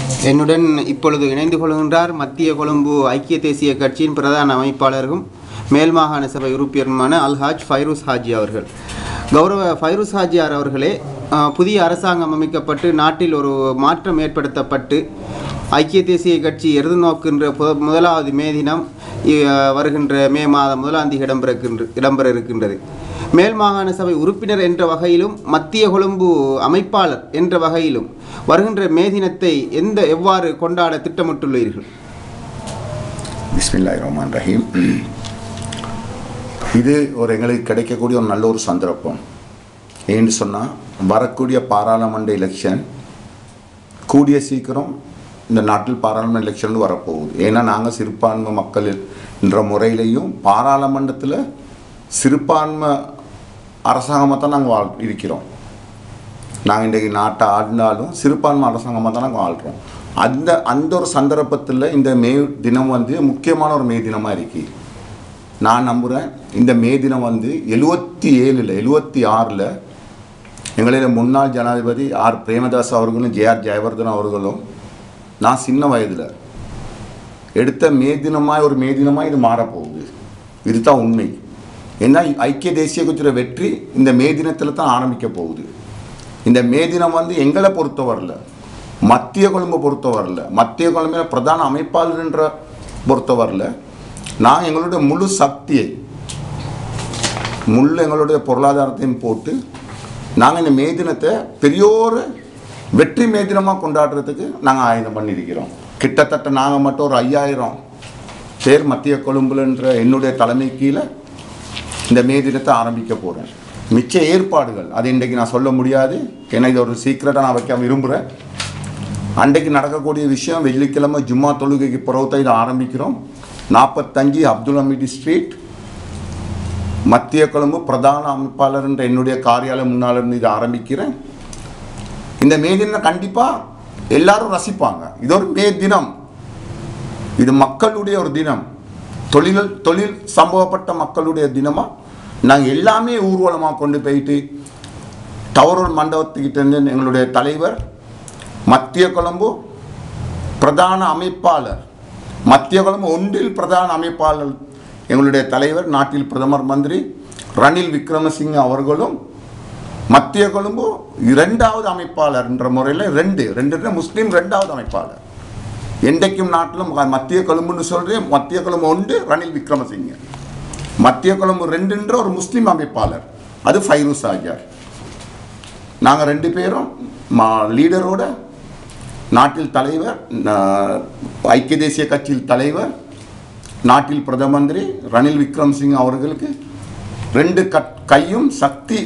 என்னுடன் இப்பொழுது இணைந்து கொள்கின்றார் மத்திய கொழும்பு ஐக்கிய தேசிய கட்சியின் பிரதான அமைப்பாளரும் மேல் மாகாண சபை உறுப்பினருமான அல்ஹாஜ் ஃபைரூஸ் ஹாஜி அவர்கள் கௌரவ ஃபைரூஸ் ஹாஜியார் அவர்களே அஹ், புதிய அரசாங்கம் அமைக்கப்பட்டு நாட்டில் ஒரு மாற்றம் ஏற்படுத்தப்பட்டு ஐக்கிய தேசிய கட்சி எதிர்நோக்கின்ற பு- முதலாவது மே தினம் இ- வருகின்ற மே மாதம் முதலாம் தேதி இடம்பெறுகின்ற இடம்பெற இருக்கின்றது மேல் மாகாண சபை உறுப்பினர் என்ற வகையிலும் மத்திய கொழும்பு அமைப்பாளர் என்ற வகையிலும் வருகின்ற மே தினத்தை எந்த எவ்வாறு கொண்டாட திட்டமிட்டுள்ளீர்கள் பிஸ்மில்லாஹ் ரஹ்மான் ரஹீம் இது ஒரு எங்களுக்கு கிடைக்கக்கூடிய ஒரு நல்ல ஒரு சந்தர்ப்பம் ஏன்னு சொன்னால் வரக்கூடிய பாராளுமன்ற எலெக்ஷன் கூடிய சீக்கிரம் இந்த நாட்டில் பாராளுமன்ற எலெக்ஷன் வரப்போகுது ஏன்னா நாங்கள் சிறுபான்மை மக்கள் என்ற முறையிலையும் பாராளுமன்றத்தில் சிறுபான்மை அரசாங்கமாக தான் நாங்கள் வாழ் இருக்கிறோம் நாங்கள் இன்றைக்கு நாட்டை ஆடினாலும் சிறுபான்மை அரசாங்கமாக தான் நாங்கள் வாழ்கிறோம் அந்த அந்த ஒரு சந்தர்ப்பத்தில் இந்த மே தினம் வந்து முக்கியமான ஒரு மே தினமாக இருக்கு நான் நம்புகிறேன் இந்த மே தினம் வந்து எழுவத்தி ஏழில் எழுவத்தி ஆறில் எங்களுடைய முன்னாள் ஜனாதிபதி ஆர் பிரேமதாஸ் அவர்களும் ஜே ஆர் ஜெயவர்தன் அவர்களும் நான் சின்ன வயதில் எடுத்த மே தினமாய் ஒரு மே தினமாக இது மாறப்போகுது இதுதான் உண்மை ஏன்னா ஐக்கிய தேசிய கட்சியோட வெற்றி இந்த மே தினத்தில் தான் ஆரம்பிக்க போகுது இந்த மே தினம் வந்து எங்களை பொறுத்தவரையில் மத்திய கொழும்பை பொறுத்தவரையில் மத்திய கொழும்பில் பிரதான அமைப்பாளர்ன்ற பொறுத்தவரையில் நான் எங்களுடைய முழு சக்தியை முழு எங்களுடைய பொருளாதாரத்தையும் போட்டு நாங்கள் இந்த மே தினத்தை பெரியோரு வெற்றி மே தினமாக கொண்டாடுறதுக்கு நாங்கள் ஆயுதம் பண்ணியிருக்கிறோம் கிட்டத்தட்ட நாங்கள் மட்டும் ஒரு ஐயாயிரம் பேர் மத்திய கொழும்புலன்ற என்னுடைய தலைமை கீழே இந்த மே தினத்தை ஆரம்பிக்க போகிறேன் மிச்ச ஏற்பாடுகள் அது இன்றைக்கு நான் சொல்ல முடியாது ஏன்னா இது ஒரு சீக்கிரட்டாக நான் வைக்க விரும்புகிறேன் அன்றைக்கு நடக்கக்கூடிய விஷயம் வெள்ளிக்கிழமை ஜும்மா தொழுகைக்கு பிறகு தான் இதை ஆரம்பிக்கிறோம் நாற்பத்தஞ்சு அப்துல் ஹமீது ஸ்ட்ரீட் மத்திய கொழும்பு பிரதான அமைப்பாளர் என்ற என்னுடைய காரியாலயம் முன்னால் இருந்து இதை ஆரம்பிக்கிறேன் இந்த மே தினம் கண்டிப்பாக எல்லாரும் ரசிப்பாங்க இது ஒரு மே தினம் இது மக்களுடைய ஒரு தினம் தொழில் தொழில் சம்பவப்பட்ட மக்களுடைய தினமாக நாங்கள் எல்லாமே ஊர்வலமாக கொண்டு போயிட்டு டவரோல் மண்டபத்துக்கிட்ட இருந்து எங்களுடைய தலைவர் மத்திய கொழும்பு பிரதான அமைப்பாளர் மத்திய கொழும்பு ஒன்றில் பிரதான அமைப்பாளர் எங்களுடைய தலைவர் நாட்டில் பிரதமர் மந்திரி ரணில் விக்ரமசிங்க அவர்களும் மத்திய கொழும்பு இரண்டாவது அமைப்பாளர் என்ற முறையில் ரெண்டு ரெண்டு முஸ்லீம் ரெண்டாவது அமைப்பாளர் என்றைக்கும் நாட்டிலும் மத்திய கொழும்புன்னு சொல்கிறேன் மத்திய கொழும்பு ஒன்று ரணில் விக்ரமசிங்க மத்திய கொழும்பு ரெண்டுன்ற ஒரு முஸ்லீம் அமைப்பாளர் அது ஃபைரூஸ் ஆகியார் நாங்கள் ரெண்டு பேரும் மா லீடரோட நாட்டில் தலைவர் நா- ஐக்கிய தேசிய கட்சியில் தலைவர் நாட்டில் பிரதம மந்திரி ரணில் விக்ரமசிங் அவர்களுக்கு ரெண்டு கட் கையும் சக்தி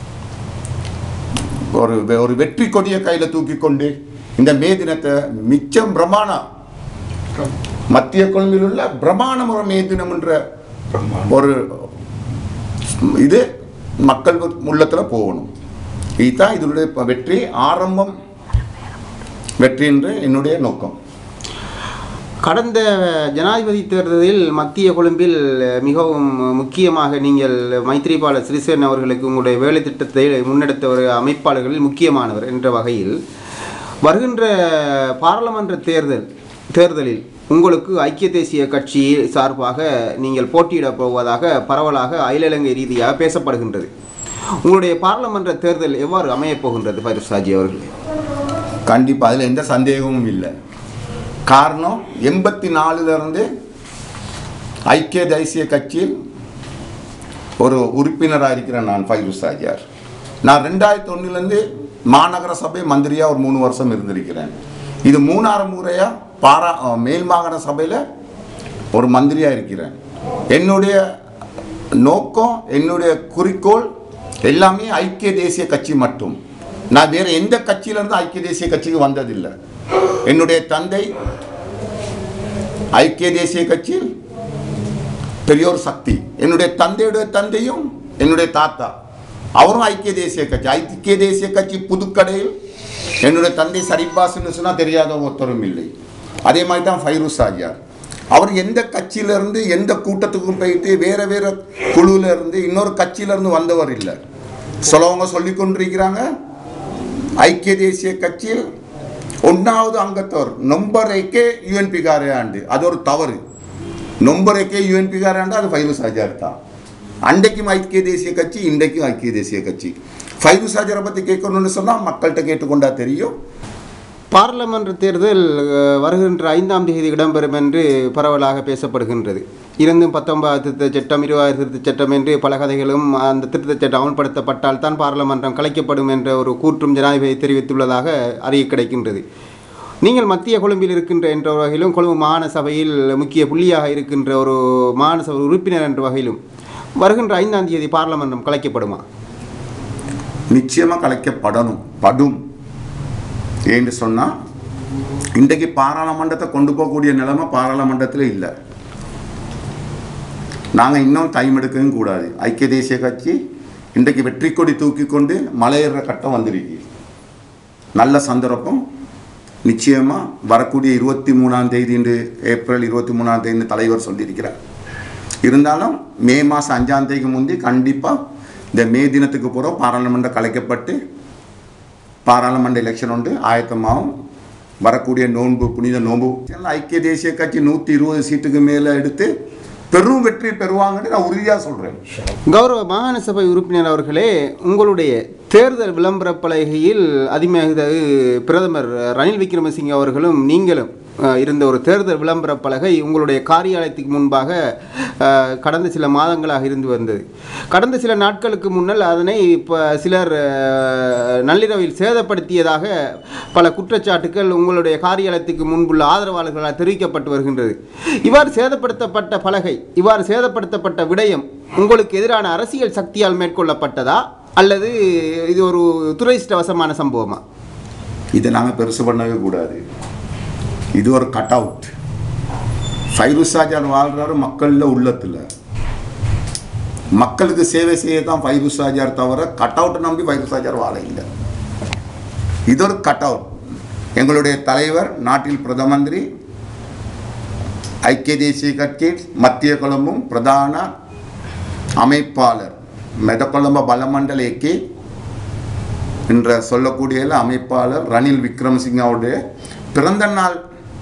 ஒரு வெ- ஒரு வெற்றி கொடிய கையில் தூக்கி கொண்டு இந்த மே தினத்தை மிச்சம் பிரமாணம் மத்திய கொள்கையில் உள்ள பிரமாணம் ஒரு மே தினம் என்ற ஒரு இது மக்கள் உள்ளத்தில் போகணும் இதுதான் இதனுடைய ப- வெற்றி ஆரம்பம் வெற்றி என்று என்னுடைய நோக்கம் கடந்த ஜனாதிபதி தேர்தலில் மத்திய கொழும்பில் மிகவும் முக்கியமாக நீங்கள் மைத்ரிபால சிறிசேன அவர்களுக்கு உங்களுடைய வேலை திட்டத்தை முன்னெடுத்த ஒரு அமைப்பாளர்களில் முக்கியமானவர் என்ற வகையில் வருகின்ற பாராளுமன்ற தேர்தல் தேர்தலில் உங்களுக்கு ஐக்கிய தேசிய கட்சி சார்பாக நீங்கள் போட்டியிடப் போவதாக பரவலாக அகில இலங்கை ரீதியாக பேசப்படுகின்றது உங்களுடைய பாராளுமன்ற தேர்தல் எவ்வாறு அமையப் போகின்றது ஃபைரூஸ் சாஜி அவர்களே கண்டிப்பாக அதில் எந்த சந்தேகமும் இல்லை காரணம் எண்பத்தி நாலுலேருந்து ஐக்கிய தேசிய கட்சியில் ஒரு உறுப்பினராக இருக்கிறேன் நான் ஃபைரூஸ் ஆஜியார் நான் ரெண்டாயிரத்தி ஒன்றுலேருந்து மாநகர சபை மந்திரியாக ஒரு மூணு வருஷம் இருந்திருக்கிறேன் இது மூணாறு முறையாக பாரா அஹ், மேல் மாகாண சபையில் ஒரு மந்திரியாக இருக்கிறேன் என்னுடைய நோக்கம் என்னுடைய குறிக்கோள் எல்லாமே ஐக்கிய தேசிய கட்சி மட்டும் நான் வேறு எந்த கட்சியிலேருந்து ஐக்கிய தேசிய கட்சிக்கு வந்ததில்லை என்னுடைய தந்தை ஐக்கிய தேசிய கட்சியில் பெரியோர் சக்தி என்னுடைய தந்தையுடைய தந்தையும் என்னுடைய தாத்தா அவரும் ஐக்கிய தேசிய கட்சி ஐக்கிய தேசிய கட்சி புதுக்கடையில் என்னுடைய தந்தை சரிபாஸ்ன்னு சொன்னால் தெரியாத ஒருத்தரும் இல்லை அதே மாதிரி தான் ஃபைரூஸ் ஆகியார் அவர் எந்த கட்சியிலேருந்து எந்த கூட்டத்துக்கும் போயிட்டு வேறு வேறு குழுவில் இருந்து இன்னொரு கட்சியிலேருந்து வந்தவர் இல்லை சிலவங்க சொல்லி கொண்டிருக்கிறாங்க ஐக்கிய தேசிய கட்சியில் ஒன்றாவது அங்கத்தவர் நொம்பரைக்கே யூஎன்பி காரையாண்டு அது ஒரு தவறு நொம்பரைக்கே யூஎன்பி காரையாண்டு அது ஃபைரூஸ் ஆஜார் தான் அன்றைக்கும் ஐக்கிய தேசிய கட்சி இன்றைக்கும் ஐக்கிய தேசிய கட்சி ஃபைரூஸ் ஆஜாரை பற்றி கேட்கணும்னு சொன்னால் மக்கள்கிட்ட கேட்டுக்கொண்டா தெரியும் பாராளுமன்ற தேர்தல் அஹ், வருகின்ற ஐந்தாம் தேதி இடம்பெறும் என்று பரவலாக பேசப்படுகின்றது இருந்தும் பத்தொன்பது திருத்த சட்டம் இருபது திருத்த சட்டம் என்று பல கதைகளும் அந்த திருத்த சட்டம் அமல்படுத்தப்பட்டால் தான் பாராளுமன்றம் கலைக்கப்படும் என்ற ஒரு கூற்றும் ஜனாதிபதி தெரிவித்துள்ளதாக அறிய கிடைக்கின்றது நீங்கள் மத்திய கொழும்பில் இருக்கின்ற என்ற வகையிலும் கொழும்பு மாகாண சபையில் முக்கிய புள்ளியாக இருக்கின்ற ஒரு மாகாண சபை உறுப்பினர் என்ற வகையிலும் வருகின்ற ஐந்தாம் தேதி பாராளுமன்றம் கலைக்கப்படுமா நிச்சயமாக கலைக்கப்படணும் படும் ஏன்னு சொன்னால் இன்றைக்கு பாராளுமன்றத்தை கொண்டு போகக்கூடிய நிலைமை பாராளுமன்றத்தில் இல்லை நாங்கள் இன்னும் டைம் எடுக்கவும் கூடாது ஐக்கிய தேசிய கட்சி இன்றைக்கு வெற்றி கொடி தூக்கி கொண்டு மலையேற கட்டம் வந்திருக்கு நல்ல சந்தர்ப்பம் நிச்சயமாக வரக்கூடிய இருபத்தி மூணாம் தேதி இன்று ஏப்ரல் இருபத்தி மூணாம் தேதி தலைவர் சொல்லியிருக்கிறார் இருந்தாலும் மே மாதம் அஞ்சாம் தேதிக்கு முந்தி கண்டிப்பாக இந்த மே தினத்துக்கு பிறகு பாராளுமன்றம் கலைக்கப்பட்டு பாராளுமன்ற எலெக்ஷன் உண்டு ஆயத்தமாகும் வரக்கூடிய நோன்பு புனித நோன்பு எல்லாம் ஐக்கிய தேசிய கட்சி நூற்றி இருபது சீட்டுக்கு மேலே எடுத்து பெரும் வெற்றி பெறுவாங்கன்னு நான் உறுதியாக சொல்கிறேன் கௌரவ மாகாண சபை உறுப்பினர் அவர்களே உங்களுடைய தேர்தல் விளம்பர பலகையில் அதிமிக பிரதமர் ரணில் விக்ரமசிங்கே அவர்களும் நீங்களும் அஹ், இருந்த ஒரு தேர்தல் விளம்பர பலகை உங்களுடைய காரியாலயத்துக்கு முன்பாக அஹ், கடந்த சில மாதங்களாக இருந்து வந்தது கடந்த சில நாட்களுக்கு முன்னால் அதனை இப்போ சிலர் அஹ், நள்ளிரவில் சேதப்படுத்தியதாக பல குற்றச்சாட்டுகள் உங்களுடைய காரியாலயத்துக்கு முன்புள்ள ஆதரவாளர்களால் தெரிவிக்கப்பட்டு வருகின்றது இவ்வாறு சேதப்படுத்தப்பட்ட பலகை இவ்வாறு சேதப்படுத்தப்பட்ட விடயம் உங்களுக்கு எதிரான அரசியல் சக்தியால் மேற்கொள்ளப்பட்டதா அல்லது இது ஒரு துரதிருஷ்டவசமான சம்பவமா இதை நாங்கள் பெருசு பண்ணவே கூடாது இது ஒரு கட் அவுட் ஃபைருஸ் ஷாஜான் வாழ்றாரு மக்களில் உள்ளத்தில் மக்களுக்கு சேவை செய்ய தான் ஃபைருஸ் ஷாஜார் தவிர கட் அவுட்டை நம்பி ஃபைருஸ் ஷாஜார் வாழ இல்லை இது ஒரு கட் அவுட் எங்களுடைய தலைவர் நாட்டில் பிரதமந்திரி ஐக்கிய தேசிய கட்சி மத்திய கொழும்பும் பிரதான அமைப்பாளர் மெதக்கொழும்ப பலமண்டல ஏக்கே என்ற சொல்லக்கூடிய அமைப்பாளர் ரணில் விக்ரமசிங்காவுடைய பிறந்த நாள்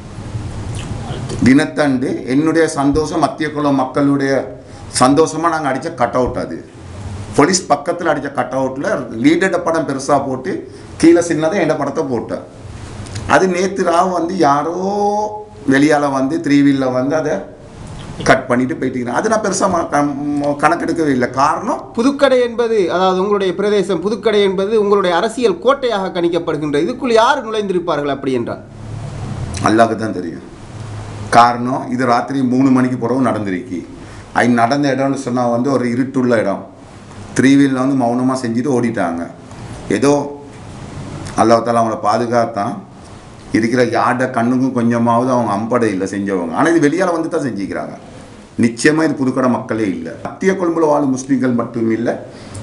தினத்தண்டு என்னுடைய சந்தோஷம் மத்திய குல மக்களுடைய சந்தோஷமாக நாங்கள் அடித்த கட் அவுட் அது போலீஸ் பக்கத்தில் அடித்த கட் அவுட்டில் லீடட படம் பெருசாக போட்டு கீழே சின்னதாக என் படத்தை போட்டேன் அது நேற்று ராவ் வந்து யாரோ வெளியால் வந்து த்ரீ வீலில் வந்து அதை கட் பண்ணிட்டு போயிட்டீங்க அது நான் பெருசாக கணக்கெடுக்கவே இல்லை காரணம் புதுக்கடை என்பது அதாவது உங்களுடைய பிரதேசம் புதுக்கடை என்பது உங்களுடைய அரசியல் கோட்டையாக கணிக்கப்படுகின்றது இதுக்குள் யார் நுழைந்திருப்பார்கள் அப்படி என்றால் அல்லாஹ்க்கு தான் தெரியும் காரணம் இது ராத்திரி மூணு மணிக்கு பிறகு நடந்திருக்கு அது நடந்த இடம்னு சொன்னால் வந்து ஒரு இருட்டுள்ள இடம் த்ரீ வீலில் வந்து மௌனமாக செஞ்சுட்டு ஓடிட்டாங்க ஏதோ அல்லாஹால அவங்கள பாதுகாத்தான் இருக்கிற யார்ட கண்ணுக்கும் கொஞ்சமாவது அவங்க அம்படை இல்லை செஞ்சவங்க ஆனால் இது வெளியால் வந்து தான் செஞ்சுக்கிறாங்க நிச்சயமாக இது புதுக்கடை மக்களே இல்லை மத்திய கொழும்புல வாழும் முஸ்லீம்கள் மட்டும் இல்லை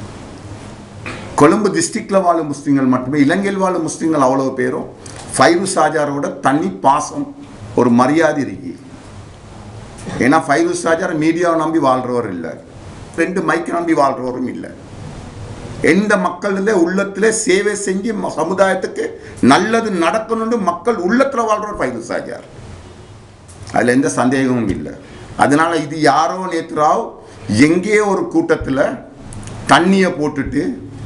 கொழும்பு டிஸ்ட்ரிக்டில் வாழும் முஸ்லீம்கள் மட்டுமே இலங்கையில் வாழும் முஸ்லீம்கள் அவ்வளோ பேரும் ஃபைவ் சாஜாரோட தனி பாசம் ஒரு மரியாதை இருக்கு ஏன்னா ஃபைவ் சாஜார் மீடியாவை நம்பி வாழ்றவர் இல்லை ரெண்டு மைக் நம்பி வாழ்றவரும் இல்லை எந்த மக்களில் உள்ளத்தில் சேவை செஞ்சு ம- சமுதாயத்துக்கு நல்லது நடக்கணும்னு மக்கள் உள்ளத்தில் வாழ்றவர் ஃபைவ் சாஜார் அதில் எந்த சந்தேகமும் இல்லை அதனால இது யாரோ நேற்று ராவ் எங்கேயோ ஒரு கூட்டத்தில் தண்ணியை போட்டுட்டு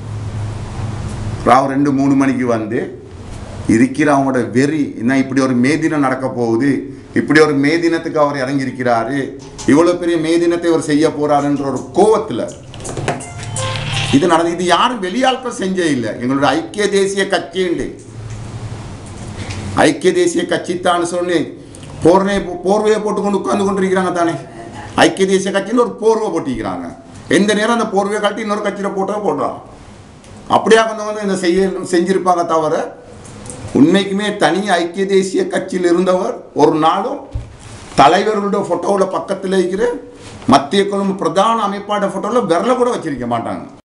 ராவ் ரெண்டு மூணு மணிக்கு வந்து இருக்கிற அவங்களோட வெறி என்ன இப்படி ஒரு மே தினம் நடக்க போகுது இப்படி ஒரு மே தினத்துக்கு அவர் இறங்கியிருக்கிறாரு இவ்வளோ பெரிய மே தினத்தை அவர் செய்ய போறாருன்ற ஒரு கோவத்தில் இது நடந்து இது யாரும் வெளியாட்கள் செஞ்சே இல்லை எங்களோட ஐக்கிய தேசிய கட்சியுண்டு ஐக்கிய தேசிய கட்சி தான் சொல்லி போர்வையை போ- போர்வையை போட்டுக்கொண்டு உட்கார்ந்து கொண்டிருக்கிறாங்க தானே ஐக்கிய தேசிய கட்சின்னு ஒரு போர்வை போட்டிக்கிறாங்க எந்த நேரம் அந்த போர்வையை கழட்டி இன்னொரு கட்சியில் போட்டா போடுறான் அப்படியா கொஞ்சம் வந்து இந்த செய்ய செஞ்சிருப்பாங்க தவிர உண்மைக்குமே தனி ஐக்கிய தேசிய கட்சியில் இருந்தவர் ஒரு நாளும் தலைவர்களுடைய ஃபோட்டோவில் பக்கத்தில் இருக்கிற மத்திய குழும பிரதான அமைப்பாட ஃபோட்டோவில் விரல கூட வச்சிருக்க மாட்டாங்க